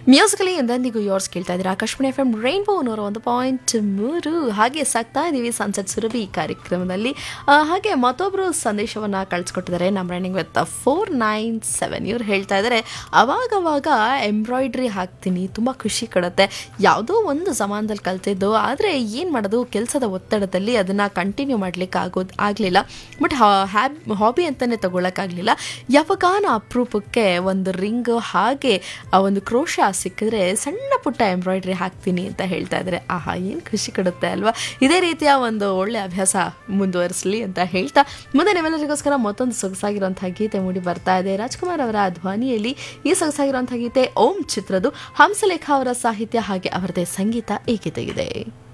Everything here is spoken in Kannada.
ಮ್ಯೂಸಿಕಲಿ ಎಂದೆಂದಿಗೂ ಯೋರ್ಸ್ ಕೇಳ್ತಾ ಇದ್ದೀರಾ ಆಕಾಶವಾಣಿ ಎಫ್ ಎಂ ರೈನ್ಬೋ ನೂರ ಒಂದು ಪಾಯಿಂಟ್ ಮೂರು ಹಾಗೆ ಸಾಕ್ತಾ ಇದ್ದೀವಿ ಸನ್ಸೆಟ್ ಸುರಭಿ ಕಾರ್ಯಕ್ರಮದಲ್ಲಿ ಆ, ಹಾಗೆ ಮತ್ತೊಬ್ಬರು ಸಂದೇಶವನ್ನು ಕಳಿಸ್ಕೊಟ್ಟಿದ್ದಾರೆ ನಮ್ಮ running with four nine seven ಇವ್ರು ಹೇಳ್ತಾ ಇದ್ದಾರೆ ಅವಾಗವಾಗ ಎಂಬ್ರಾಯ್ಡ್ರಿ ಹಾಕ್ತೀನಿ ತುಂಬ ಖುಷಿ ಕೊಡುತ್ತೆ ಯಾವುದೋ ಒಂದು ಸಮಾನದಲ್ಲಿ ಕಲ್ತಿದ್ದು ಆದರೆ ಏನು ಮಾಡೋದು ಕೆಲಸದ ಒತ್ತಡದಲ್ಲಿ ಅದನ್ನು ಕಂಟಿನ್ಯೂ ಮಾಡ್ಲಿಕ್ಕೆ ಆಗೋದು ಆಗಲಿಲ್ಲ ಬಟ್ ಹ್ಯಾಬ್ ಹಾಬಿ ಅಂತಲೇ ತಗೊಳಕ್ಕಾಗಲಿಲ್ಲ ಯಾವಾಗಾನ ಅಪರೂಪಕ್ಕೆ ಒಂದು ರಿಂಗ್ ಹಾಗೆ ಆ ಒಂದು ಕ್ರೋಶ ಸಿಕ್ಕಿದ್ರೆ ಸಣ್ಣ ಪುಟ್ಟ ಎಂಬ್ರಾಯ್ಡ್ರಿ ಹಾಕ್ತೀನಿ ಅಂತ ಹೇಳ್ತಾ ಇದ್ದಾರೆ ಆಹಾ ಏನು ಖುಷಿ ಕೊಡುತ್ತೆ ಅಲ್ವಾ ಇದೇ ರೀತಿಯ ಒಂದು ಒಳ್ಳೆ ಅಭ್ಯಾಸ ಮುಂದುವರಿಸಲಿ ಅಂತ ಹೇಳ್ತಾ ಮುಂದೆ ನಿಮ್ಮೆಲ್ಲರಿಗೋಸ್ಕರ ಮತ್ತೊಂದು ಸೊಗಸಾಗಿರುವಂತಹ ಗೀತೆ ಮೂಡಿ ಬರ್ತಾ ಇದೆ ರಾಜ್ಕುಮಾರ್ ಅವರ ಧ್ವನಿಯಲ್ಲಿ ಈ ಸೊಗಸಾಗಿರುವಂತಹ ಗೀತೆ ಓಂ ಚಿತ್ರದ್ದು ಹಂಸಲೇಖ ಅವರ ಸಾಹಿತ್ಯ ಹಾಗೆ ಅವರದೇ ಸಂಗೀತ ಈ ಗೀತೆಗಿದೆ